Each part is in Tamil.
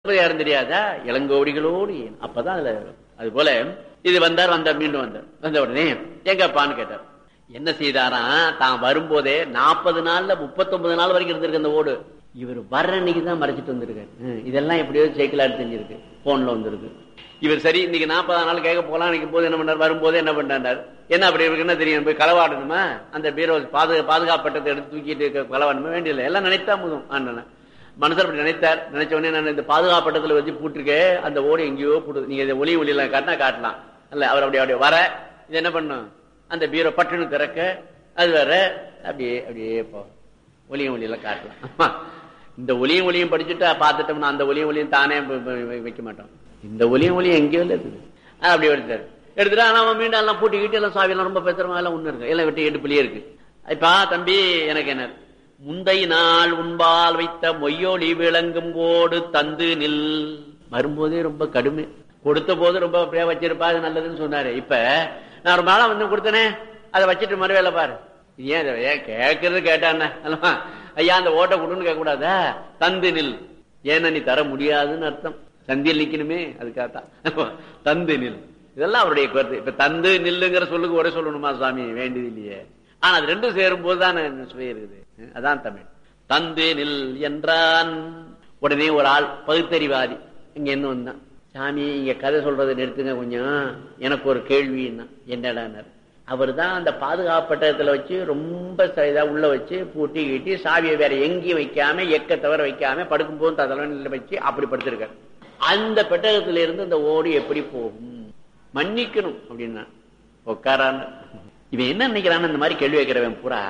யாரும் தெரியாதா இளங்கோடிகளோடு ஏன் அப்பதான் அதுல அது போல இது வந்தார் வந்தார் மீண்டும் வந்தார் வந்த உடனே எங்கப்பான்னு கேட்டார் என்ன செய்தாராம் தான் வரும்போதே நாற்பது நாள்ல முப்பத்தொன்பது நாள் வரைக்கும் இருந்திருக்கு அந்த ஓடு இவர் வர்ற அன்னைக்கு தான் மறைச்சிட்டு வந்திருக்காரு ஹம், இதெல்லாம் எப்படியோ சைக்கிளாடு தெரிஞ்சிருக்கு போன்ல வந்திருக்கு இவர் சரி இன்னைக்கு நாற்பதாம் நாள் கேட்க போலாம் நினைக்கும் போது என்ன பண்ணார் வரும்போது என்ன பண்ணார் என்ன அப்படி இருக்குன்னா தெரியும் போய் களவாடணுமா அந்த பீரோ பாது பாதுகாப்பட்டத்தை எடுத்து தூக்கிட்டு இருக்க களவாடணுமா வேண்டியதில்லை எல்லாம் நினைத்தா முதும் ஆண்டன மனசர் அப்படி நினைத்தார் நினைச்ச உடனே நான் இந்த பாதுகாப்பட்டத்துல வச்சு பூட்டிருக்கேன் அந்த ஓடி எங்கேயோ போடுது நீங்க இதை ஒளி ஒளியெல்லாம் காட்டினா காட்டலாம் இல்ல அவர் அப்படி அப்படியே வர இது என்ன பண்ணும் அந்த பீரோ பட்டுன்னு திறக்க அது வேற அப்படியே அப்படியே போ ஒளியும் ஒளியெல்லாம் காட்டலாம் ஆமா. இந்த ஒளியும் ஒளியும் படிச்சுட்டா பார்த்துட்டோம்னா அந்த ஒளியும் ஒளியும் தானே வ- வ- வ- வைக்க மாட்டோம் இந்த ஒளியும் ஒளியும் எங்கேயோ இல்லை இருக்குது அது அப்படி எடுத்தாரு எடுத்துட்டு ஆனா அவன் மீண்டும் எல்லாம் பூட்டி கிட்டி எல்லாம் சாவி எல்லாம் ரொம்ப பேசுறவங்க எல்லாம் ஒண்ணு இருக்கு எல்லாம் வெட்டி எடுப்புலயே இருக்கு இப்பா தம்பி எனக்கு என்ன முந்தை நாள் உண்பால் வைத்த மொய்யொளி விளங்கும் கோடு தந்து நில் வரும்போதே ரொம்ப கடுமை கொடுத்த போது ரொம்ப அப்படியே வச்சிருப்பா அது நல்லதுன்னு சொன்னாரு இப்ப நான் ரொம்ப நாளா வந்து கொடுத்தனே அதை வச்சுட்டு மறுவேலை பாரு இது ஏன் இதை ஏன் கேட்கறது கேட்டானே அல்லவா ஐயா அந்த ஓட்டை கொடுன்னு கேட்க கூடாதா தந்து நில் ஏன்னா நீ தர முடியாதுன்னு அர்த்தம் சந்தியில் நிக்கணுமே அதுக்காகத்தான் தந்து நில் இதெல்லாம் அவருடைய கருத்து இப்ப தந்து நில்லுங்கிற சொல்லுக்கு ஒரே சொல்லணுமா சாமி வேண்டியது இல்லையே ஆனா அது ரெண்டும் சேரும் போதுதான் சுவை இருக்குது அதான் தமிழ் தந்து நில் என்றான் உடனே ஒரு ஆள் பகுத்தறிவாதி இங்க என்ன வந்தான் சாமி இங்க கதை சொல்றதை நிறுத்துங்க கொஞ்சம் எனக்கு ஒரு கேள்வின்னா என்னடான்னார் அவர் தான் அந்த பாதுகாப்பட்டத்துல வச்சு ரொம்ப ச- இதா உள்ள வச்சு பூட்டி கீட்டி சாவியை வேற எங்கேயும் வைக்காம எக்க தவிர வைக்காம படுக்கும் போது தலைவனில் வச்சு அப்படி படுத்திருக்காரு அந்த பெட்டகத்துல இருந்து அந்த ஓடு எப்படி போகும் மன்னிக்கணும் அப்படின்னா உட்காரான்னு இவன் என்ன நினைக்கிறான் இந்த மாதிரி கேள்வி வைக்கிறவன் பூரா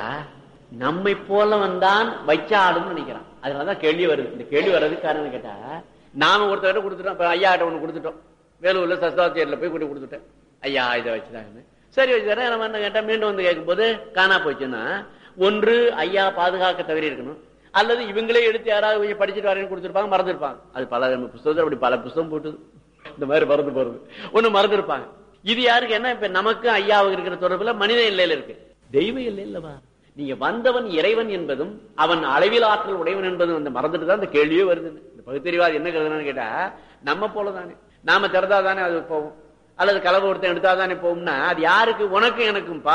நம்மை போல வந்தான் வச்ச ஆடுன்னு நினைக்கிறான் அதனாலதான் கேள்வி வருது இந்த கேள்வி வர்றதுக்கு காரணம் கேட்டா நாம ஒருத்தர்கிட்ட கொடுத்துட்டோம் இப்ப ஐயா கிட்ட ஒண்ணு கொடுத்துட்டோம் வேலூர்ல சஸ்தாச்சேரியில போய் கொண்டு கொடுத்துட்டேன் ஐயா இதை வச்சுதாங்கன்னு சரி வச்சுறேன் நம்ம என்ன கேட்டா மீண்டும் வந்து கேட்கும்போது காணா போச்சுன்னா ஒன்று ஐயா பாதுகாக்க தவறி இருக்கணும் அல்லது இவங்களே எடுத்து யாராவது கொஞ்சம் படிச்சுட்டு வரேன்னு கொடுத்துருப்பாங்க மறந்துருப்பாங்க அது பல நம்ம புஸ்தகத்துல அப்படி பல புஸ்தகம் போட்டுது இந்த மாதிரி மறந்து போறது ஒண்ணு மறந்துருப்பாங்க இது யாருக்கு என்ன இப்ப நமக்கு ஐயாவுக்கு இருக்கிற தொடர்புல மனித எல்லையில இருக்கு தெய்வ எல்லை இல்லவா நீங்க வந்தவன் இறைவன் என்பதும் அவன் அளவில் ஆற்றல் உடையவன் என்பதும் அந்த மறந்துட்டு தான் இந்த கேள்வியே வருது இந்த பகுத்தறிவாதி என்ன கருதுனான்னு கேட்டா நம்ம போலதானே நாம திறந்தா தானே அது போவோம் அல்லது கலவை ஒருத்தன் எடுத்தா தானே போகும்னா அது யாருக்கு உனக்கும் எனக்கும்பா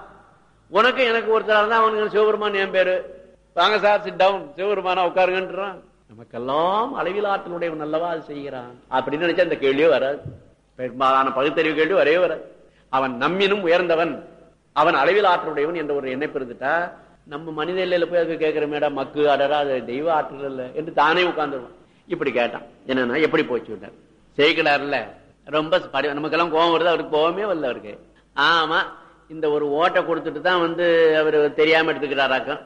உனக்கு எனக்கு ஒருத்தரா இருந்தா அவனுக்கு சிவபெருமான் என் பேரு வாங்க சார் சிட் டவுன் சிவபெருமானா உட்காருங்கன்றான் நமக்கெல்லாம் அளவில் ஆற்றலுடையவன் அல்லவா அது செய்கிறான் அப்படின்னு நினைச்சா அந்த கேள்வியே வராது பெரும்பாலான பகுத்தறிவு கேள்வி வரவே வராது அவன் நம்மினும் உயர்ந்தவன் அவன் அளவில் ஆற்றலுடையவன் என்ற ஒரு எண்ணெய் பெருந்துட்டா நம்ம மனித எல்லையில போய் அதுக்கு கேட்கிற மேடம் மக்கு அடரா அது தெய்வ ஆற்றல் இல்ல என்று தானே உட்கார்ந்துருவான் இப்படி கேட்டான் என்னன்னா எப்படி போச்சு விட்டார் செய்கிறார்ல ரொம்ப படி- நமக்கெல்லாம் கோபம் வருது அவருக்கு கோபமே வரல அவருக்கு ஆமா இந்த ஒரு ஓட்டை கொடுத்துட்டு தான் வந்து அவர் தெரியாம எடுத்துக்கிறாராக்கம்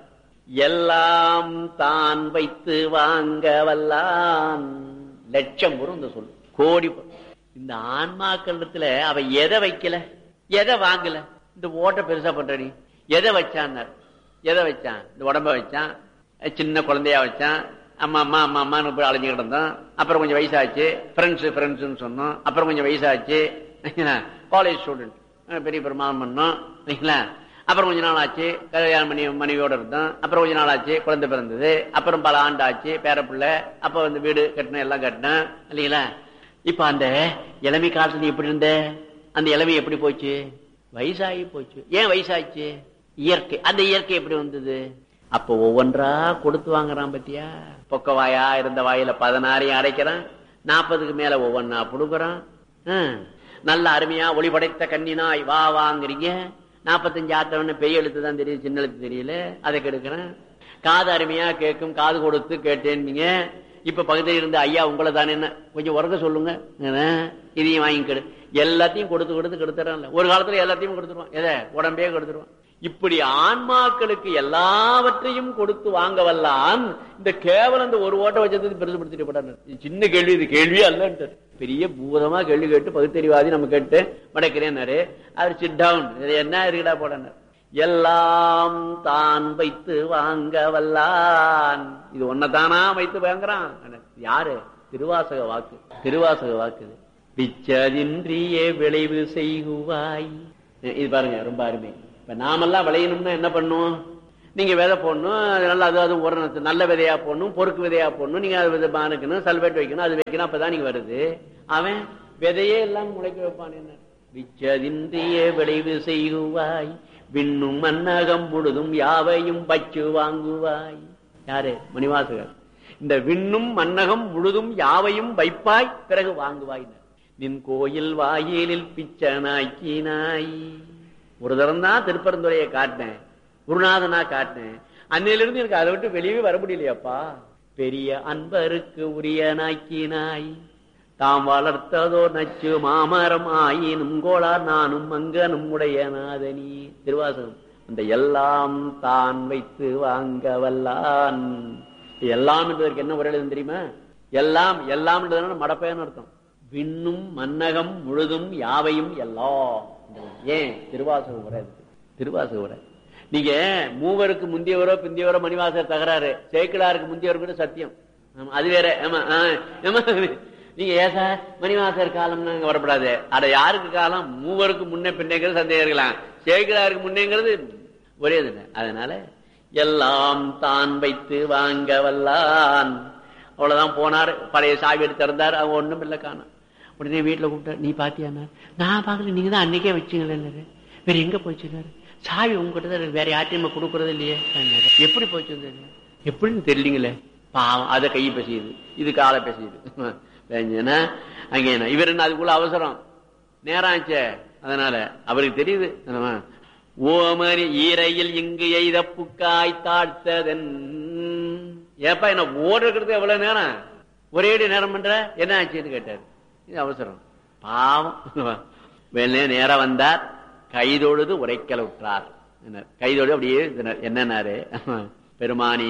எல்லாம் தான் வைத்து வாங்க வல்லான் லட்சம் வரும் இந்த சொல் கோடி பொ- இந்த ஆன்மாக்களிடத்துல அவ எதை வைக்கல எதை வாங்கல இந்த ஓட்டை பெருசா பண்ற நீ எதை வச்சான்னார் எதை வச்சான் இந்த உடம்ப வச்சான் அஹ் சின்ன குழந்தையா வச்சான் அம்மா அம்மா அம்மா அம்மான்னு போய் அலைஞ்சு கிடந்தோம் அப்புறம் கொஞ்சம் வயசாச்சு ஃப்ரெண்ட்ஸ் ஃப்ரெண்ட்ஸ்னு சொன்னோம் அப்புறம் கொஞ்சம் வயசாச்சு காலேஜ் ஸ்டூடெண்ட் பெரிய பெருமாள் பண்ணோம் இல்லைங்களா அப்புறம் கொஞ்ச நாள் ஆச்சு கல்யாணம் பண்ணி மனைவியோட இருந்தோம் அப்புறம் கொஞ்ச நாள் ஆச்சு குழந்தை பிறந்தது அப்புறம் பல ஆண்டு ஆச்சு பேரப்பிள்ளை அப்ப வந்து வீடு கட்டினேன் எல்லாம் கட்டினேன் இல்லைங்களா இப்ப அந்த இளமை காலத்துல நீ எப்படி இருந்த அந்த இளமை எப்படி போச்சு வயசாகி போச்சு ஏன் வயசாச்சு இயற்கை அந்த இயற்கை எப்படி வந்தது அப்ப ஒவ்வொன்றா கொடுத்து வாங்குறான் பத்தியா பொக்க வாயா இருந்த வாயில பதினாறையும் அடைக்கிறான் நாற்பதுக்கு மேல ஒவ்வொன்னா புடுக்குறான் ஹம். நல்ல அருமையா ஒளி படைத்த கண்ணினாய் வா வாங்குறீங்க நாற்பத்தஞ்சு ஆத்தவன பெரிய எழுத்து தான் தெரியும் சின்ன எழுத்து தெரியல அதை கெடுக்கிறேன் காது அருமையா கேட்கும் காது கொடுத்து கேட்டேன்னீங்க இப்ப பகுதியில் இருந்து ஐயா உங்களை தானே என்ன கொஞ்சம் உறக்க சொல்லுங்க என்ன? இதையும் வாங்கிக்கிடு எல்லாத்தையும் கொடுத்து கொடுத்து கெடுத்துறான்ல ஒரு காலத்துல எல்லாத்தையும் கொடுத்துருவான் எதை உடம்பே கெடுத்துருவான் இப்படி ஆன்மாக்களுக்கு எல்லாவற்றையும் கொடுத்து வாங்க வல்லான் இந்த கேவலம் இந்த ஒரு ஓட்ட வச்சது பெருசுபடுத்திட்டு போட்டாரு இது சின்ன கேள்வி இது கேள்வியே அல்லன்ட்டு பெரிய பூதமா கேள்வி கேட்டு பகுத்தறிவாதி நம்ம கேட்டு மடக்கிறேன்னாரு அவர் சிட் டவுன் இது என்ன இருக்குடா போடனார் எல்லாம் தான் வைத்து வாங்க வல்லான் இது ஒன்னதானா வைத்து வாங்குறான் யாரு திருவாசக வாக்கு திருவாசக வாக்கு இது. விச்சதின்றியே விளைவு செய்குவாய் இது பாருங்க ரொம்ப அருமை இப்ப நாமெல்லாம் விளையணும்னா என்ன பண்ணுவோம் நீங்க விதை போடணும் அது நல்லா அது அது உரம் நல்ல விதையா போடணும் பொறுக்கு விதையா போடணும் நீங்க அது விதை பானுக்கணும் சல்பேட் வைக்கணும் அது வைக்கணும் அப்பதான் நீங்க வருது அவன் விதையே எல்லாம் முளைக்க வைப்பான் என்ன விச்சதின்றிய விளைவு செய்குவாய் விண்ணும் மன்னகம் முழுதும் யாவையும் பச்சு வாங்குவாய் யாரு மணிவாசகர் இந்த விண்ணும் மன்னகம் முழுதும் யாவையும் வைப்பாய் பிறகு வாங்குவாய் நின் கோயில் வாயிலில் பிச்சனாக்கினாய் ஒரு தரம் தான் திருப்பரந்துரையை காட்டினேன் குருநாதனா காட்டினேன் அன்னையிலிருந்து எனக்கு அதை விட்டு வெளியே வர முடியலையாப்பா பெரிய அன்பருக்கு உரிய நாக்கினாய் தாம் வளர்த்ததோ நச்சு மாமரம் ஆயினும் கோளார் நானும் மங்கனும் உடைய நாதனி திருவாசகம் அந்த எல்லாம் தான் வைத்து வாங்க வல்லான் எல்லாம் என்பதற்கு என்ன உரை தெரியுமா எல்லாம் எல்லாம் மடப்பையான அர்த்தம் விண்ணும் மன்னகம் முழுதும் யாவையும் எல்லாம் ஏன் திருவாசகம் உரை திருவாசக உரை நீங்க மூவருக்கு முந்தியவரோ பிந்தியவரோ மணிவாசர் தகராறு சேக்கிலாருக்கு முந்தியவர் கூட சத்தியம் அது வேற ஆமா ஆமா நீங்க ஏ சார் மணிவாசர் காலம் வரப்படாது அட யாருக்கு காலம் மூவருக்கு முன்னே பின்னேங்கிறது சந்தேகம் இருக்கலாம் சேக்கிலாருக்கு முன்னேங்கிறது ஒரே இது அதனால எல்லாம் தான் வைத்து வாங்க வல்லான் அவ்வளவுதான் போனார் பழைய சாவி எடுத்து திறந்தார் அவங்க ஒண்ணும் இல்லை காணும் உடனே வீட்டுல கூப்பிட்டார் நீ பாத்தியானார் நான் பாக்கல நீங்க தான் அன்னைக்கே வச்சீங்களே வேற எங்க போச்சுனாரு சாவி உங்ககிட்ட தான் வேற யார்ட்டையுமே கொடுக்கறது இல்லையே எப்படி போச்சு எப்படின்னு தெரியலீங்களே பாவம் அதை கை பேசியுது இது காலை பேசியுது அங்க என்ன இவர் என்ன அதுக்குள்ள அவசரம் நேரம் ஆச்சே அதனால அவருக்கு தெரியுது ஓமரி ஈரையில் இங்கு எய்த புக்காய் தாழ்த்ததன் ஏப்பா என்ன ஓடுறது எவ்வளவு நேரம் ஒரே நேரம் பண்ற என்ன ஆச்சுன்னு கேட்டாரு இது அவசரம் பாவம் நேரம் வந்தார் கைதொழுது உரைக்கல விட்டார் கைதொழு அப்படியே என்னன்னாரு பெருமானி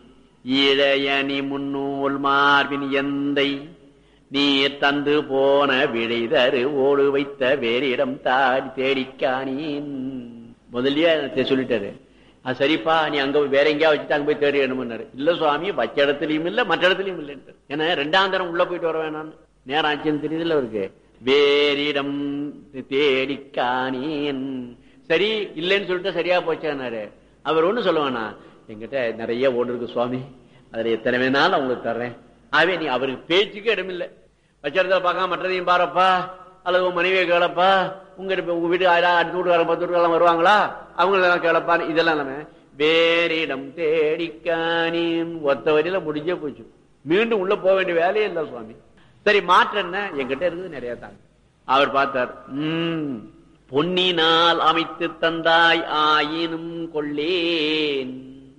ஈழையணி முன்னூல் மார்பின் எந்தை நீ தந்து போன விழைதரு ஓடு வைத்த வேறிடம் தாடி தேடிக்கானீன் முதல்லயே சொல்லிட்டாரு அது சரிப்பா நீ அங்க வேற எங்கேயா வச்சுட்டு அங்க போய் தேடி வேணும்னாரு இல்ல சுவாமி வச்ச இடத்துலயும் இல்ல மற்ற இடத்துலயும் இல்லைன்ட்டு ஏன்னா ரெண்டாம் தரம் உள்ள போயிட்டு வர வேணாம் நேரம் ஆச்சுன்னு தெரியுதுல்ல அவருக்கு வேறிடம் தேடிக்கானேன் சரி இல்லைன்னு சொல்லிட்டு சரியா போச்சானாரு அவர் ஒண்ணு சொல்லுவானா எங்கிட்ட நிறைய ஓடு இருக்கு சுவாமி அதுல எத்தனை வேணாலும் அவங்களுக்கு தர்றேன் ஆகவே நீ அவருக்கு பேச்சுக்கு இடமில்லை வச்சிருந்தா பார்க்காம மற்றதையும் பாருப்பா அல்லது உங்க மனைவியை கேளப்பா உங்க உங்க வீட்டு ஆயிரம் அடுத்த வீட்டுக்காரங்க பத்து வீட்டுக்காரங்க வருவாங்களா அவங்களெல்லாம் கேளப்பா இதெல்லாம் நம்ம வேறிடம் தேடிக்கானேன் ஒத்த வரியில முடிஞ்சே போச்சு மீண்டும் உள்ள போக வேண்டிய வேலையே இல்லை சுவாமி சரி மாற்றம் என்ன என்கிட்ட இருக்குது நிறைய தாங்க அவர் பார்த்தார் உம் பொன்னினால் அமைத்து தந்தாய் ஆயினும் கொள்ளேன்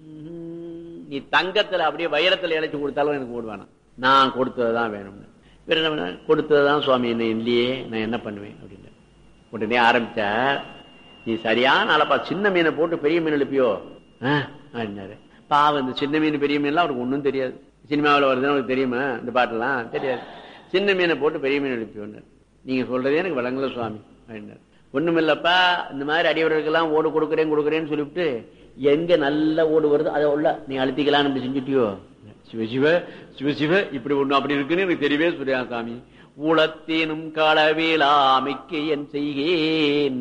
நீ தங்கத்துல அப்படியே வைரத்துல இழைச்சு கொடுத்தாலும் எனக்கு ஓடு வேணாம் நான் கொடுத்ததுதான் வேணும்னு வேற என்ன கொடுத்ததுதான் சுவாமி என்ன இல்லையே நான் என்ன பண்ணுவேன் அப்படின்னு உடனே ஆரம்பிச்சார் நீ சரியான அளப்பா சின்ன மீனை போட்டு பெரிய மீன் எழுப்பியோ அப்படின்னாரு பாவம் இந்த சின்ன மீன் பெரிய மீன்லாம் அவருக்கு ஒன்றும் தெரியாது சினிமாவில் வருதுன்னு அவருக்கு தெரியுமா இந்த பாட்டெல்லாம் தெரியாது சின்ன மீனை போட்டு பெரிய மீன் எழுப்பியோன்னு நீங்க சொல்றதே எனக்கு விளங்கல சுவாமி அப்படின்னாரு ஒண்ணும் இல்லப்பா இந்த மாதிரி அடியவர்களுக்கெல்லாம் ஓடு கொடுக்குறேன் கொடுக்குறேன்னு சொல்லிவிட்டு எங்க நல்ல ஓடு வருதோ அதை உள்ள நீ அழுத்திக்கலாம்னு அப்படி செஞ்சுட்டியோ சிவசிவ சிவசிவ இப்படி ஒண்ணு அப்படி இருக்குன்னு எனக்கு தெரியவே சொல்லியா சாமி உளத்தேனும் களவேலாமைக்கு என் செய்கேன்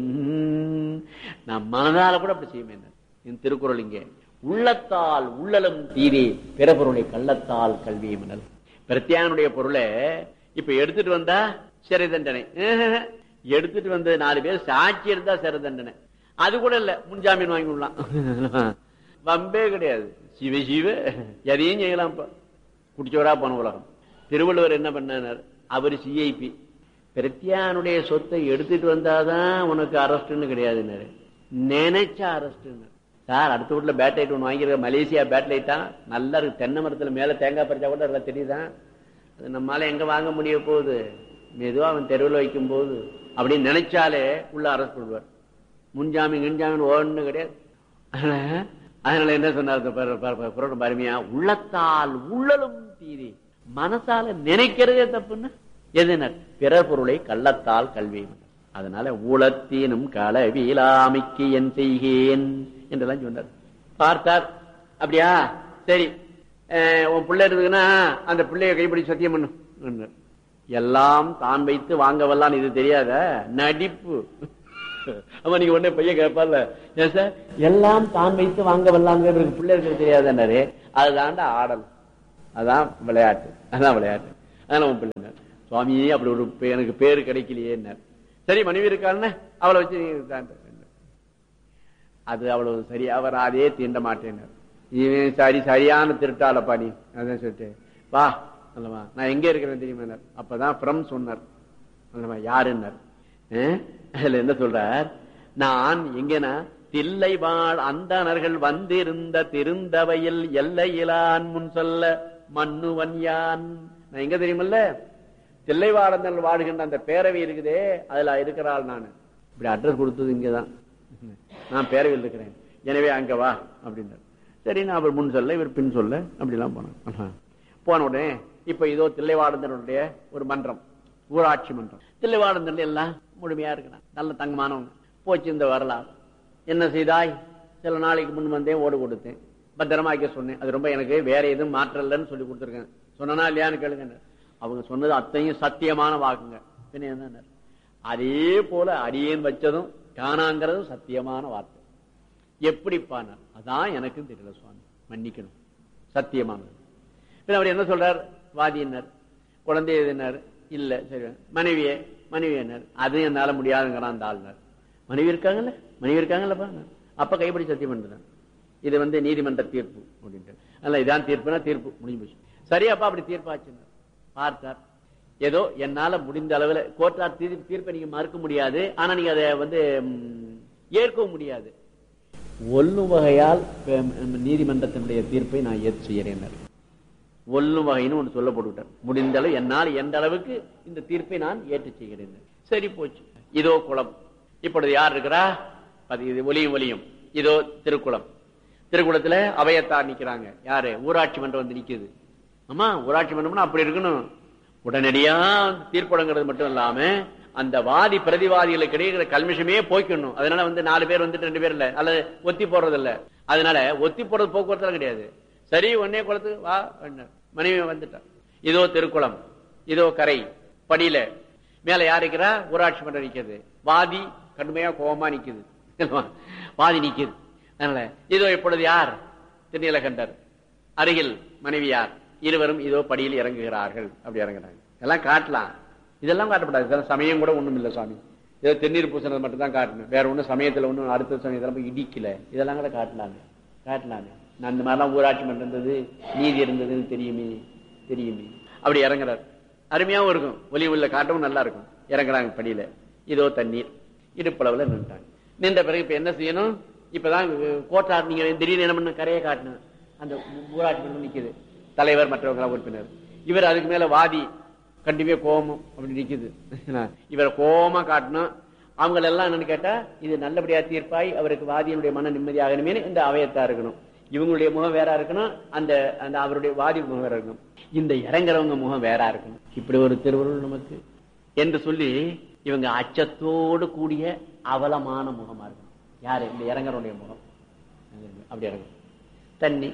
நான் மனதால கூட அப்படி செய்வேன் என் திருக்குறள் இங்கே உள்ளத்தால் உள்ளலும் தீரே பிறபொருளை கள்ளத்தால் கல்வியை மணல் பிரத்யானுடைய பொருளை இப்ப எடுத்துட்டு வந்தா சிறை தண்டனை எடுத்துட்டு வந்த நாலு பேர் சாட்சி இருந்தா சிறை தண்டனை அது கூட இல்ல முன்ஜாமீன் வாங்கி விடலாம் வம்பே கிடையாது சிவ சிவ எதையும் செய்யலாம் குடிச்சவரா போன உலகம் திருவள்ளுவர் என்ன பண்ணார் அவர் சிஐபி பிரத்யானுடைய சொத்தை எடுத்துட்டு வந்தாதான் உனக்கு அரெஸ்ட்னு கிடையாதுன்னாரு நினைச்ச அரெஸ்ட்னு சார் அடுத்த வீட்டுல பேட் லைட் ஒன்று வாங்கியிருக்க மலேசியா பேட் லைட்டா நல்லா இருக்கு தென்னை மரத்துல மேல தேங்காய் பறிச்சா கூட நல்லா தெரியுதான் அது நம்மளால எங்க வாங்க முடிய போகுது மெதுவா அவன் தெருவில் வைக்கும் போது அப்படின்னு நினைச்சாலே உள்ள அரெஸ்ட் பண்ணுவார் முன்ஜாமீன் கின்ஜாமீன் ஒண்ணு கிடையாது அதனால என்ன சொன்னார் பருமையா உள்ளத்தால் உள்ளலும் தீரி மனசால நினைக்கிறதே தப்புன்னு எதுனர் பிறர் பொருளை கள்ளத்தால் கல்வி அதனால உளத்தீனும் களவிலாமிக்கு என் செய்கேன் என்றெல்லாம் சொன்னார் பார்த்தார் அப்படியா சரி உன் பிள்ளை இருக்குதுன்னா அந்த பிள்ளைய கைப்பிடி சத்தியம் பண்ணும் எல்லாம் தான் வைத்து வாங்க வல்லான் இது தெரியாத நடிப்பு ஆமா நீங்க உடனே பையன் கேட்பார்ல ஏன் சார் எல்லாம் தான் வைத்து வாங்க வரலாங்க பிள்ளைகளுக்கு தெரியாதுன்னாரு அதுதான்டா ஆடல் அதான் விளையாட்டு அதான் விளையாட்டு அதான் உன் பிள்ளைங்க சுவாமியே அப்படி ஒரு பே- எனக்கு பேரு கிடைக்கலையே சரி மனைவி இருக்கான்னு அவளை வச்சு நீ இதுதான் அது அவ்வளவு சரி அவர் அதே தீண்ட மாட்டேன்னார் இவன் சரி சரியான திருட்டாளப்பா நீ அதான் சொல்லிட்டு வா அல்லவா நான் எங்க இருக்கிறேன் தெரியுமா அப்பதான் ஃப்ரம் சொன்னார் அல்லவா யாருன்னார் அஹ்? அதுல என்ன சொல்றார் நான் எங்கனா தில்லை வாழ் அந்தணர்கள் வந்திருந்த திருந்தவையில் எல்லையிலான் முன் சொல்ல மண்ணுவன் யான் நான் எங்க தெரியுமல்ல தில்லைவாடந்தல் வாடுகின்ற அந்த பேரவை இருக்குதே அதுல இருக்கிறாள் நான் இப்படி அட்ரஸ் கொடுத்தது இங்கதான் நான் பேரவையில் இருக்கிறேன் எனவே அங்க வா அப்படின்னாரு சரி நான் அவர் முன் சொல்ல இவர் பின் சொல்ல அப்படிலாம் போனேன் போன உடனே இப்ப இதோ தில்லைவாடந்தனுடைய ஒரு மன்றம் ஊராட்சி மன்றம் தில்லைவாடந்தன் எல்லாம் முழுமையா இருக்கிறான் நல்ல தங்கமானவங்க போச்சு இந்த வரலாறு என்ன செய்தாய் சில நாளைக்கு முன் வந்தேன் ஓடு கொடுத்தேன் பத்திரமாக்க சொன்னேன் அது ரொம்ப எனக்கு வேற எதுவும் மாற்றலன்னு சொல்லி கொடுத்துருக்கேன் சொன்னா இல்லையான்னு கேளுங்க அவங்க சொன்னது அத்தையும் சத்தியமான வாக்குங்க பின்ன என்ன அதே போல அடியேன் வச்சதும் காணாங்கிறதும் சத்தியமான வார்த்தை எப்படி பானார் அதான் எனக்கும் தெரியல சுவாமி மன்னிக்கணும் சத்தியமானது பின்ன அவர் என்ன சொல்றார் வாதியினர் குழந்தை எதுனார் இல்ல சரி மனைவியே மனைவி என்னார் அது என்னால முடியாதுங்கிறான் அந்த ஆளுநர் மனைவி இருக்காங்கல்ல மனைவி இருக்காங்கல்லப்பா அப்ப கைப்படி சத்தியம் பண்றேன் இது வந்து நீதிமன்ற தீர்ப்பு அப்படின்ட்டு அல்ல இதான் தீர்ப்புனா தீர்ப்பு முடிஞ்சு போச்சு சரியாப்பா அப்படி தீர்ப்பாச்சுன்னார் பார்த்தார் ஏதோ என்னால முடிந்த அளவுல கோர்ட்டார் தீர்ப்பு தீர்ப்பை நீங்க மறுக்க முடியாது ஆனா நீங்க அதை வந்து ம், ஏற்கவும் முடியாது ஒல்லும் வகையால் ம், நீதிமன்றத்தினுடைய தீர்ப்பை நான் ஏற்று செய்யறேன் ஒல்லும் வகைன்னு ஒன்று சொல்ல போட்டுவிட்டார் முடிந்த அளவு என்னால் எந்த அளவுக்கு இந்த தீர்ப்பை நான் ஏற்று செய்கிறேன் சரி போச்சு இதோ குளம் இப்பொழுது யார் இருக்கிறா அது இது ஒலியும் ஒலியும் இதோ திருக்குளம் திருக்குளத்துல அவையத்தார் நிக்கிறாங்க யாரு ஊராட்சி மன்றம் வந்து நிக்குது ஆமா ஊராட்சி மன்றம்னா அப்படி இருக்கணும் உடனடியா தீர்ப்படங்கிறது மட்டும் இல்லாம அந்த வாதி பிரதிவாதிகளுக்கு இடையே கல்மிஷமே போய்க்கணும் அதனால வந்து நாலு பேர் வந்துட்டு ரெண்டு பேர் இல்ல அல்லது ஒத்தி போடுறது இல்ல அதனால ஒத்தி போடுறது போக்குவரத்துல கிடையாது சரி ஒன்னே குளத்துக்கு வா அப்படின்னார். மனைவி வந்துட்டா இதோ திருக்குளம் இதோ கரை படியில மேல யார் இருக்கிறா ஊராட்சி மன்றம் நிக்குது வாதி கடுமையா கோபமா நிக்குது வாதி நிக்குது அதனால இதோ இப்பொழுது யார் திருநீலகண்டர் அருகில் மனைவி யார் இருவரும் இதோ படியில் இறங்குகிறார்கள் அப்படி இறங்குறாங்க எல்லாம் காட்டலாம் இதெல்லாம் காட்டப்படாது இதெல்லாம் சமயம் கூட ஒண்ணும் இல்லை சுவாமி ஏதோ தென்னீர் பூசணது மட்டும் தான் காட்டணும் வேற ஒண்ணும் சமயத்துல ஒண்ணும் அடுத்த சமயத்துல போய் இடிக்கல இதெல்லாம் கூட காட்டலாமே காட்டலாமே நான் இந்த மாதிரிலாம் ஊராட்சி மன்றம் இருந்தது நீதி இருந்ததுன்னு தெரியுமே தெரியுமே அப்படி இறங்குறாரு அருமையாவும் இருக்கும் ஒலி உள்ள காட்டவும் நல்லா இருக்கும் இறங்குறாங்க படியில இதோ தண்ணீர் இடுப்பளவுல நின்றாங்க நின்ற பிறகு இப்ப என்ன செய்யணும் இப்பதான் கோட்டார் நீங்க திடீர்னு என்ன பண்ண கரையை காட்டணும் அந்த ஊராட்சி மன்றம் நிக்குது தலைவர் மற்றவங்க உறுப்பினர் இவர் அதுக்கு மேல வாதி கண்டிப்பா கோபம் அப்படி நிக்குது இவரை கோபமா காட்டணும் அவங்க எல்லாம் என்னன்னு கேட்டா இது நல்லபடியா தீர்ப்பாய் அவருக்கு வாதியினுடைய மன நிம்மதியாகணுமே இந்த அவையத்தா இருக்கணும் இவங்களுடைய முகம் வேற இருக்கணும் அந்த அந்த அவருடைய வாதி முகம் வேற இருக்கணும் இந்த இறங்குறவங்க முகம் வேற இருக்கணும் இப்படி ஒரு திருவருள் நமக்கு என்று சொல்லி இவங்க அச்சத்தோடு கூடிய அவலமான முகமா இருக்கணும் யாரு இந்த இறங்குறவனுடைய முகம் அப்படி இறங்கும் தண்ணி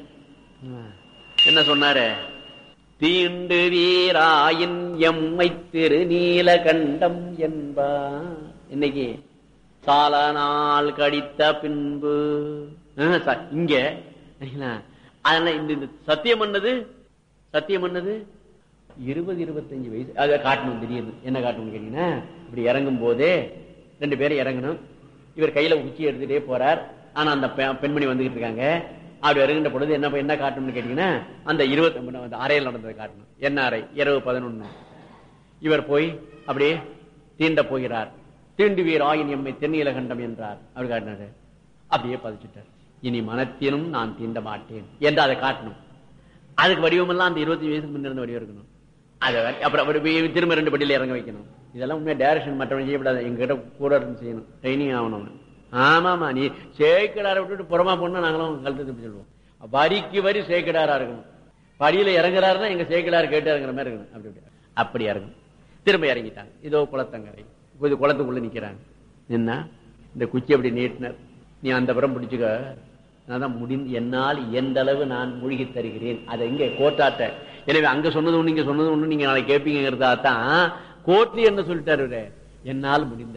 என்ன சொன்னாரு தீண்டு வீராயின் எம்மை திரு நீலகண்டம் என்பா இன்னைக்கு சால நாள் கடித்த பின்பு ஆஹ், ச- இங்க சரிங்களா? அதனால இந்த இந்த சத்தியம் பண்ணது சத்தியம் பண்ணது இருபது இருபத்தஞ்சு வயசு அதை காட்டணும் திடீர்னு என்ன காட்டணும்னு கேட்டீங்கன்னா இப்படி இறங்கும் போதே ரெண்டு பேரும் இறங்கணும் இவர் கையில குச்சி எடுத்துட்டே போறார் ஆனா அந்த பெ- பெண்மணி வந்துகிட்டு இருக்காங்க அப்படி இறங்குற பொழுது என்ன என்ன காட்டணும்னு கேட்டீங்கன்னா அந்த இருபத்தி அந்த அறையில் நடந்ததை காட்டணும் என்ன அறை இரவு பதினொன்னு இவர் போய் அப்படியே தீண்ட போகிறார் தீண்டுவீர் ஆயின் எம்மை தென்னிலகண்டம் என்றார் அவர் காட்டினாரு அப்படியே பதிச்சுட்டார் இனி மனத்தினும் நான் தீண்ட மாட்டேன் என்று அதை காட்டணும் அதுக்கு வடிவமெல்லாம் அந்த இருபத்தி வயசுக்கு முன்ன இருந்த வடிவம் இருக்கணும் அதை வ- அப்புறம் அவர் வி- திரும்ப ரெண்டு படியில இறங்க வைக்கணும் இதெல்லாம் உண்மையா டைரக்ஷன் மற்றவங்க செய்யக்கூடாது எங்ககிட்ட கூட இருந்து செய்யணும் ட்ரைனிங் ஆகணும் அவனு. ஆமாமா நீ சேக்கடாரை விட்டுட்டு புறமா போனா நாங்களும் கழுத்து திருப்பி சொல்லுவோம் வரிக்கு வரி சேக்கடாரா இருக்கணும் படியில இறங்குறாருன்னா எங்க சேக்கடார் கேட்டு இறங்குற மாதிரி இருக்கணும் அப்படி அப்படி அப்படி இறங்கணும் திரும்ப இறங்கிட்டாங்க இதோ குளத்தங்கரை இது குளத்துக்குள்ள நிக்கிறாங்க என்ன இந்த குச்சி அப்படி நீட்டினர் நீ அந்த புறம் பிடிச்சுக்க நான் தான் முடி என்னால் எந்த அளவு நான் மூழ்கி தருகிறேன் அதை இங்க கோட்டாட்ட எனவே அங்க சொன்னது ஒண்ணு இங்க சொன்னது ஒண்ணு நீங்க நாளைக்கு கேட்பீங்கிறதா தான் கோர்ட்ல என்ன சொல்லிட்டாரு இவரு? என்னால் முடிந்த அளவு நான்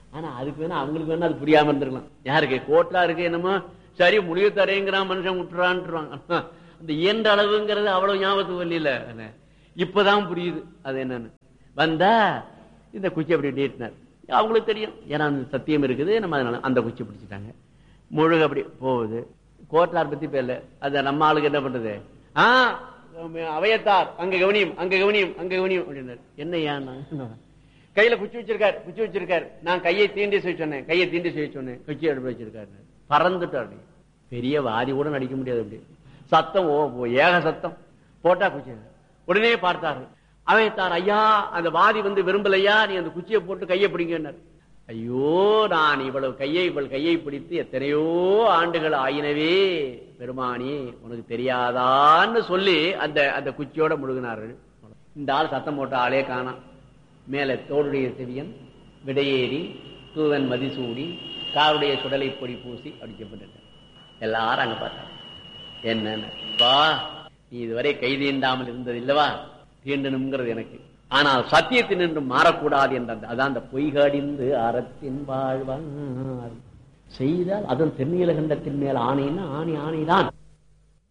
ஆனா அதுக்கு வேணா அவங்களுக்கு வேணா அது புரியாம இருந்திருக்கலாம் யாருக்கு கோட்டா இருக்கு என்னமோ சரி முடிவு தரேங்கிறான் மனுஷன் விட்டுறான்ட்டுருவாங்க அந்த இயன்ற அளவுங்கிறது அவ்வளவு ஞாபகத்துக்கு வரல இப்பதான் புரியுது அது என்னன்னு வந்தா இந்த குச்சி அப்படி நீட்டினார் அவங்களுக்கு தெரியும் ஏன்னா அந்த சத்தியம் இருக்குது நம்ம அதனால அந்த குச்சி பிடிச்சிட்டாங்க முழுக அப்படி போகுது கோட்டார் பத்தி பேர்ல அது நம்ம ஆளுக்கு என்ன பண்றது ஆ அவையத்தார் அங்க கவனியும் அங்க கவனியும் அங்க கவனியும் அப்படின்னாரு என்னையா கையில குச்சி வச்சிருக்காரு குச்சி வச்சிருக்காரு நான் கையை தீண்டி செய்ய சொன்னேன் கையை தீண்டி செய்ய சொன்னேன் குச்சி எடுத்து வச்சிருக்காரு பறந்துட்டாரு பெரிய வாதி கூட நடிக்க முடியாது அப்படி சத்தம் ஓ ஓ, ஏக சத்தம் போட்டா குச்சி உடனே பார்த்தாரு அவைத்தார் ஐயா அந்த வாதி வந்து விரும்பலையா நீ அந்த குச்சியை போட்டு கையை பிடிங்கன்னாரு ஐயோ நான் இவ்வளவு கையை இவள் கையை பிடித்து எத்தனையோ ஆண்டுகள் ஆயினவே பெருமானி உனக்கு தெரியாதான்னு சொல்லி அந்த அந்த குச்சியோட முழுகினார்கள் இந்த ஆள் சத்தம் போட்ட ஆளே காணாம் மேல தோளுடைய செவியன் விடையேறி தூவன் மதிசூடி காருடைய சுடலை பொடி பூசி அடிக்கப்பட்டு எல்லாரும் அங்க பார்த்தாங்க என்னன்னு பா நீ இதுவரை கை தீண்டாமல் இருந்தது இல்லவா தீண்டணுங்கிறது எனக்கு ஆனால் சத்தியத்தின் என்று மாறக்கூடாது என்ற அந்த- அதான் அந்த பொய்கடிந்து அறத்தின் வாழ்வார் செய்தால் அதன் திருநீலகண்டத்தின் மேல் ஆணைன்னா ஆணை ஆணைதான்